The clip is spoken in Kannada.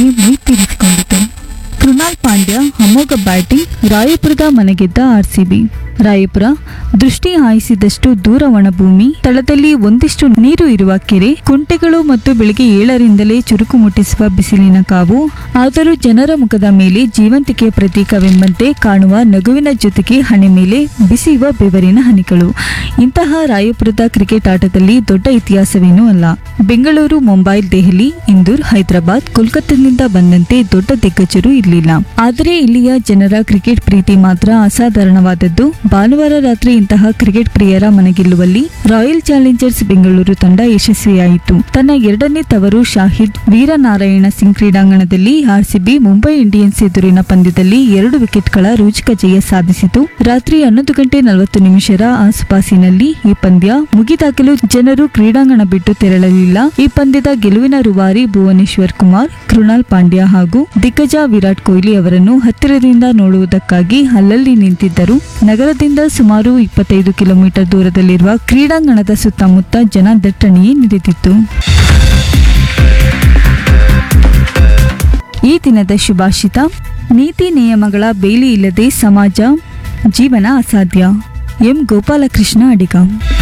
ಗೆಲುವಿಗೆ ಮೈತೀರಿಸಿಕೊಂಡಿತು ಕೃಣಾಲ್ ಪಾಂಡ್ಯ ಅಮೋಘ ಬ್ಯಾಟಿಂಗ್ ರಾಯಪುರದ ಮನೆಗೆದ್ದ ಆರ್ಸಿಬಿ ರಾಯಪುರ ದೃಷ್ಟಿ ಹಾಯಿಸಿದಷ್ಟು ದೂರ ಒಣಭೂಮಿ ತಳದಲ್ಲಿ ಒಂದಿಷ್ಟು ನೀರು ಇರುವ ಕೆರೆ ಕುಂಟೆಗಳು ಮತ್ತು ಬೆಳಿಗ್ಗೆ ಏಳರಿಂದಲೇ ಚುರುಕು ಮುಟ್ಟಿಸುವ ಬಿಸಿಲಿನ ಕಾವು ಆದರೂ ಜನರ ಮುಖದ ಮೇಲೆ ಜೀವಂತಿಕೆಯ ಪ್ರತೀಕವೆಂಬಂತೆ ಕಾಣುವ ನಗುವಿನ ಜೊತೆಗೆ ಹಣೆ ಮೇಲೆ ಬಿಸಿಯುವ ಬೆವರಿನ ಹನಿಗಳು ಇಂತಹ ರಾಯಪುರದ ಕ್ರಿಕೆಟ್ ಆಟದಲ್ಲಿ ದೊಡ್ಡ ಇತಿಹಾಸವೇನೂ ಅಲ್ಲ ಬೆಂಗಳೂರು ಮುಂಬೈ ದೆಹಲಿ ಇಂದೂರ್ ಹೈದರಾಬಾದ್ ಕೋಲ್ಕತ್ತಾದಿಂದ ಬಂದಂತೆ ದೊಡ್ಡ ದಿಗ್ಗಜರು ಇರಲಿಲ್ಲ ಆದರೆ ಇಲ್ಲಿಯ ಜನರ ಕ್ರಿಕೆಟ್ ಪ್ರೀತಿ ಮಾತ್ರ ಅಸಾಧಾರಣವಾದದ್ದು ಭಾನುವಾರ ರಾತ್ರಿ ಇಂತಹ ಕ್ರಿಕೆಟ್ ಪ್ರಿಯರ ಮನಗೆಲ್ಲುವಲ್ಲಿ ರಾಯಲ್ ಚಾಲೆಂಜರ್ಸ್ ಬೆಂಗಳೂರು ತಂಡ ಯಶಸ್ವಿಯಾಯಿತು ತನ್ನ ಎರಡನೇ ತವರು ಶಾಹಿದ್ ವೀರನಾರಾಯಣ ಸಿಂಗ್ ಕ್ರೀಡಾಂಗಣದಲ್ಲಿ ಆರ್ಸಿಬಿ ಮುಂಬೈ ಇಂಡಿಯನ್ಸ್ ಎದುರಿನ ಪಂದ್ಯದಲ್ಲಿ ಎರಡು ವಿಕೆಟ್ಗಳ ರೋಚಕ ಜಯ ಸಾಧಿಸಿತು ರಾತ್ರಿ ಹನ್ನೊಂದು ಗಂಟೆ ನಲವತ್ತು ನಿಮಿಷದ ಆಸುಪಾಸಿನಲ್ಲಿ ಈ ಪಂದ್ಯ ಮುಗಿದಾಗಲೂ ಜನರು ಕ್ರೀಡಾಂಗಣ ಬಿಟ್ಟು ತೆರಳಲಿಲ್ಲ ಈ ಪಂದ್ಯದ ಗೆಲುವಿನ ರೂವಾರಿ ಭುವನೇಶ್ವರ್ ಕುಮಾರ್ ಕೃಣಾಲ್ ಪಾಂಡ್ಯ ಹಾಗೂ ದಿಗ್ಗಜ ವಿರಾಟ್ ಕೊಹ್ಲಿ ಅವರನ್ನು ಹತ್ತಿರದಿಂದ ನೋಡುವುದಕ್ಕಾಗಿ ಅಲ್ಲಲ್ಲಿ ನಿಂತಿದ್ದರು ನಗರದಿಂದ ಸುಮಾರು ಇಪ್ಪತ್ತೈದು ಕಿಲೋಮೀಟರ್ ದೂರದಲ್ಲಿರುವ ಕ್ರೀಡಾಂಗಣದ ಸುತ್ತಮುತ್ತ ಜನ ದಟ್ಟಣೆಯೇ ನಡೆದಿತ್ತು ಈ ದಿನದ ಶುಭಾಷಿತ ನೀತಿ ನಿಯಮಗಳ ಬೇಲಿ ಇಲ್ಲದೆ ಸಮಾಜ ಜೀವನ ಅಸಾಧ್ಯ ಎಂ ಗೋಪಾಲಕೃಷ್ಣ ಅಡಿಗ